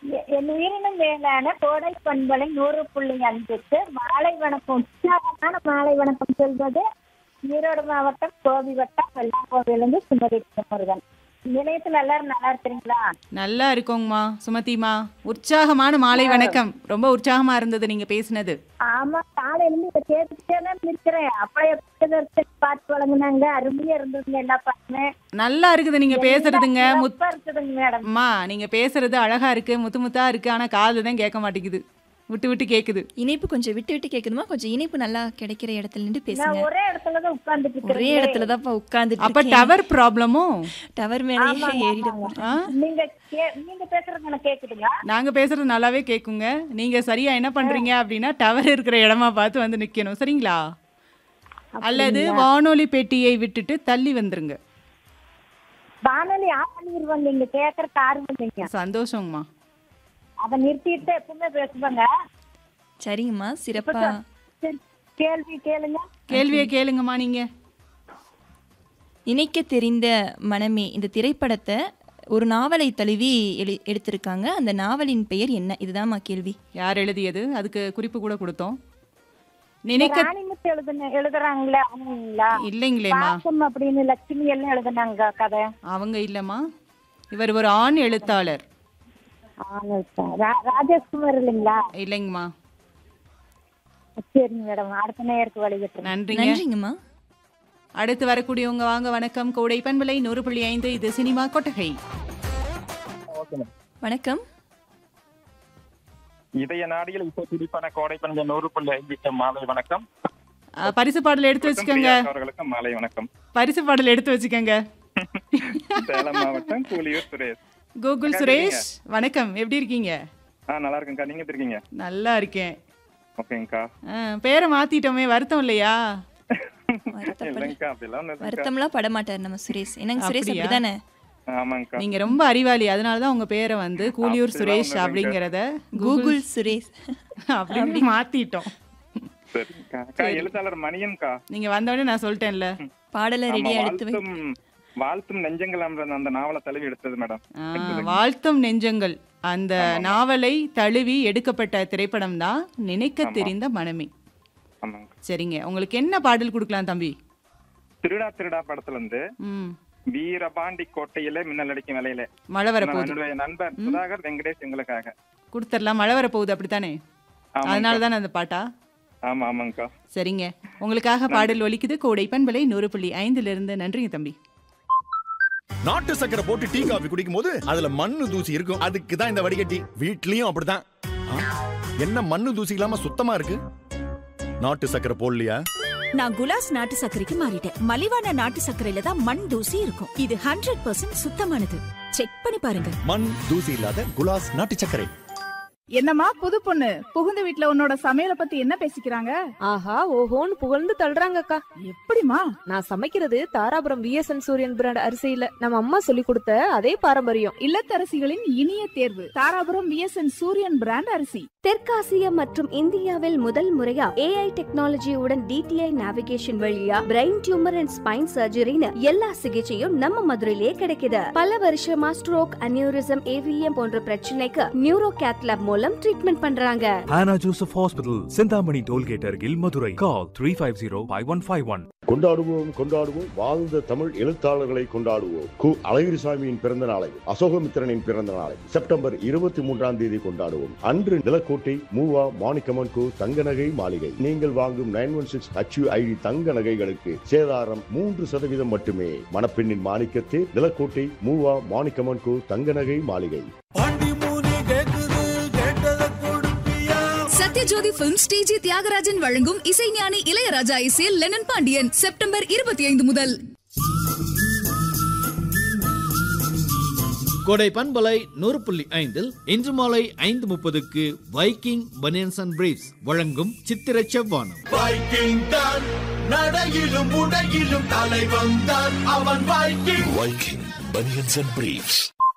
எ- என் உயிரினும் மேலான கோடை பண்பலை நூறு புள்ளி அஞ்சுக்கு மாலை வணக்கம் உற்சாகமான மாலை வணக்கம் சொல்வது ஈரோடு மாவட்டம் கோபி வட்டம் வெள்ளாங்கோவிலிருந்து சுமதி முருகன் நிலையத்தில் எல்லாரும் நல்லா இருக்கிறீங்களா நல்லா இருக்கோங்கம்மா சுமதிமா உற்சாகமான மாலை வணக்கம் ரொம்ப உற்சாகமா இருந்தது நீங்க பேசினது ஆமா காலையில இருந்து இதை கேட்டுக்கிட்டே தான் இருக்கிறேன் அப்படியே புத்தகத்தை பார்த்து வழங்குனாங்க அருமையா இருந்ததுங்க எல்லா பாட்டுமே நல்லா இருக்குது நீங்க பேசுறதுங்க முத் சிறப்பா இருக்குதுங்க மேடம் அம்மா நீங்க பேசுறது அழகா இருக்கு முத்து முத்தா இருக்கு ஆனா காது தான் கேட்க மாட்டேங்குது விட்டு விட்டு கேக்குது இணைப்பு கொஞ்சம் விட்டு விட்டு கேட்கணுமா கொஞ்சம் இணைப்பு நல்லா கிடைக்கிற இடத்துல நின்று நான் பேசுங்க ஒரே இடத்துல தான் உட்கார்ந்துட்டு ஒரே இருக்கிறேன் இடத்துல தான்ப்பா உட்கார்ந்துட்டு அப்ப இருக்கேன். டவர் ப்ராப்ளமோ டவர் மேலேயே ஏறிட போறேன் ஆ? நீங்க கே- நீங்க பேசுறது எனக்கு கேக்குதுங்களா நாங்க பேசுறது நல்லாவே கேக்குங்க நீங்க சரியா என்ன பண்றீங்க அப்படின்னா டவர் இருக்கிற இடமா பார்த்து வந்து நிக்கணும் சரிங்களா அல்லது வானொலி பெட்டியை விட்டுட்டு தள்ளி வந்துருங்க வானொலி ஆஃப் பண்ணிடுவாங்க நீங்க கேக்குற ஆர்வம் இல்லைங்க சந்தோஷங்கம்மா அதை நிறுத்திட்டு எப்பவுமே பேசுவாங்க சரிங்கம்மா சிறப்பா சரி, கேள்வி கேளுங்க கேள்வியை கேளுங்கம்மா நீங்க நினைக்க தெரிந்த மனமே இந்த திரைப்படத்தை ஒரு நாவலை தழுவி எழு எடுத்திருக்காங்க அந்த நாவலின் பெயர் என்ன இதுதான்மா கேள்வி யார் எழுதியது அதுக்கு குறிப்பு கூட கொடுத்தோம் நினைக்க ராணிமுத்து எழுதுன எழுதுறாங்களே அவங்களா இல்லைங்களேம்மா பாசம் அப்படின்னு லட்சுமி எல்லாம் எழுதுனாங்க கதை அவங்க இல்லம்மா இவர் ஒரு ஆண் எழுத்தாளர் ஆமா சார். ரா- ராஜேஷ்குமார் இல்லைங்களா இல்லைங்கம்மா சரிங்க மேடம் அடுத்த நேருக்கு வழிகிட்டு நன்றிங்க நன்றிங்கம்மா அடுத்து வரக்கூடியவங்க வாங்க வணக்கம் கோடை பண்பலை நூறு புள்ளி ஐந்து இது சினிமா கொட்டகை வணக்கம் இதய நாடியில் இப்போ துடிப்பான கோடை பணிஞ்ச நூறு புள்ளி ஐந்து மாலை வணக்கம் அஹ், பரிசு பாடல் எடுத்து வச்சுக்கோங்க பிரியா அவர்களுக்கு மாலை வணக்கம் பரிசு பாடல் எடுத்து வச்சுக்கோங்க சேலம் மாவட்டம் கூலியூர் சுரேஷ் கூகுள் சுரேஷ் வணக்கம் எப்படி இருக்கீங்க ஆ நல்லா இருக்குங்கக்கா நீங்க எப்படி இருக்கீங்க நல்லா இருக்கேன் ஓகேங்கக்கா அஹ், பேரை மாத்திட்டோமே வருத்தம் இல்லையா வருத்தப்பட இல்லைங்கக்கா அப்படிலாம் ஒண்ணும் இல்லைங்கக்கா. வருத்தம்லாம் படமாட்டார் நம்ம சுரேஷ் என்னங்க சுரேஷ் அப்படியா? அப்படிதானே ஆமாங்கக்கா நீங்க ரொம்ப அறிவாளி அதனால தான் உங்க பேரை வந்து கூலியூர் அப்படிலாம் சுரேஷ் ஒண்ணும் அப்படிங்கறத கூகுள் சுரேஷ் அப்படின்னு மாத்திட்டோம் சரிங்கக்கா அக்கா எழுத்தாளர் மணியன்கா நீங்க வந்தோடனே நான் சொல்லிட்டேன்ல பாடலை ஆமா, ரெடியா எடுத்து வை வாழ்த்தும் வாழ்த்தும் நெஞ்சங்கள் என்ற அந்த நாவலை தழுவி எடுத்தது மேடம் ஆ, வாழ்த்தும் நெஞ்சங்கள் அந்த நாவலை தழுவி எடுக்கப்பட்ட திரைப்படம் தான் நினைக்க தெரிந்த மனமே ஆமாங்க சரிங்க உங்களுக்கு என்ன பாடல் கொடுக்கலாம் தம்பி திருடா திருடா படத்துல இருந்து ம் வீரபாண்டி கோட்டையில மின்னல் அடிக்கும் வேலையில மழை வரப்போகுது என்னுடைய நண்பர் சுதாகர் வெங்கடேஷ் எங்களுக்காக கொடுத்துடலாம் மழை வரப்போகுது அப்படித்தானே ஆமாங்கக்கா. அதனால தானே அந்த பாட்டா ஆமா ஆமாங்கக்கா சரிங்க உங்களுக்காக பாடல் ஒலிக்குது கோடை பண்பலை நூறு புள்ளி ஐந்துல இருந்து நன்றிங்க தம்பி நாட்டு சக்கரை போட்டு டீ காபி குடிக்கும் போது அதுல மண்ணு தூசி இருக்கும் அதுக்கு தான் இந்த வடிகட்டி வீட்லயும் அப்படிதான் ஆ, என்ன மண்ணு தூசி இல்லாம சுத்தமா இருக்கு நாட்டு சக்கரை போடலையா நான் குலாஸ் நாட்டு சர்க்கரைக்கு மாறிட்டேன் மலிவான நாட்டு சர்க்கரையில தான் மண் தூசி இருக்கும் இது ஹண்ட்ரட் பர்சன்ட் சுத்தமானது செக் பண்ணி பாருங்க மண் தூசி இல்லாத குலாஸ் நாட்டு சர்க்கரை என்னம்மா புது பொண்ணு புகுந்த வீட்ல உன்னோட சமையல பத்தி என்ன பேசிக்கிறாங்க ஆஹா ஓஹோன்னு புகழ்ந்து தள்ளுறாங்கக்கா எப்படிமா நான் சமைக்கிறது தாராபுரம் விஎஸ்என் சூரியன் பிராண்ட் அரிசியில நம்ம அம்மா சொல்லி கொடுத்த அதே பாரம்பரியம் இல்லத்தரசிகளின் இனிய தேர்வு தாராபுரம் விஎஸ்என் சூரியன் பிராண்ட் அரிசி தெற்காசியா மற்றும் இந்தியாவில் முதல் முறையா ஏஐ டெக்னாலஜியுடன் டிடிஐ நேவிகேஷன் வழியா பிரெயின் டியூமர் அண்ட் ஸ்பைன் சர்ஜரின்னு எல்லா சிகிச்சையும் நம்ம மதுரையிலேயே கிடைக்குது பல வருஷமா ஸ்ட்ரோக் அனியூரிசம் ஏவிஎம் போன்ற பிரச்சனைக்கு நியூரோ கேத்லாப் மூலம் ட்ரீட்மெண்ட் பண்றாங்க Hannah Joseph Hospital, Sindhamani Tollgate Argil, Madurai. Call 350-5151. கொண்டாடுவோம் கொண்டாடுவோம் வாழ்ந்த தமிழ் எழுத்தாளர்களை கொண்டாடுவோம் கு அழகிரிசாமியின் பிறந்த நாளை அசோகமித்திரனின் பிறந்த நாளை செப்டம்பர் இருபத்தி மூன்றாம் தேதி கொண்டாடுவோம் அன்று நிலக்கோட்டை மூவா மாணிக்கமன் கு தங்க நகை மாளிகை நீங்கள் வாங்கும் நைன் ஒன் சிக்ஸ் ஐடி தங்க நகைகளுக்கு சேதாரம் மூன்று சதவீதம் மட்டுமே மணப்பெண்ணின் மாணிக்கத்தே நிலக்கோட்டை மூவா மாணிக்கமன் கு தங்க நகை மாளிகை சத்யஜோதி பிலிம் ஸ்டேஜி தியாகராஜன் வழங்கும் இசைஞானி இளையராஜா இசையில் லெனன் பாண்டியன் செப்டம்பர் இருபத்தி ஐந்து முதல் கோடை பண்பலை நூறு புள்ளி ஐந்தில் இன்று மாலை ஐந்து முப்பதுக்கு வைக்கிங் பனியன்ஸ் அண்ட் பிரீஃப்ஸ் வழங்கும் சித்திர செவ்வானம் வைக்கிங் தான் நடையிலும் உடையிலும் தலைவன் தான் அவன் Viking Viking banians and briefs